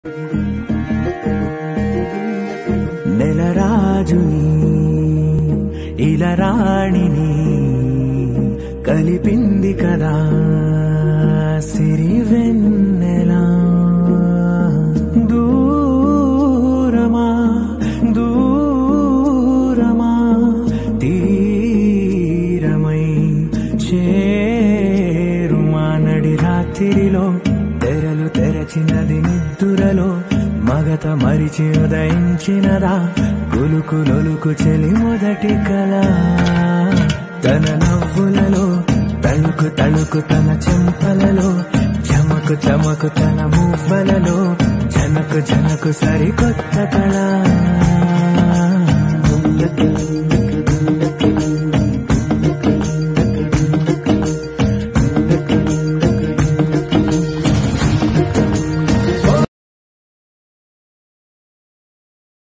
నెలరాజుని ఇలరాణిని కలిపింది కదా సిరి వెన్నెలా దూరమా దూరమా తీరమై చేరుమా నడి రాత్రిలో తెరలు తెరచినది నిద్దురలో మగత మరిచి ఉదయించినదా గులుకు లొలుకు చెలి మొదటి కళ తన నవ్వులలో తళుకు తళుకు తన చెంపలలో చమకు చమకు తన మువ్వలలో జనకు జనకు సరికొత్త కళ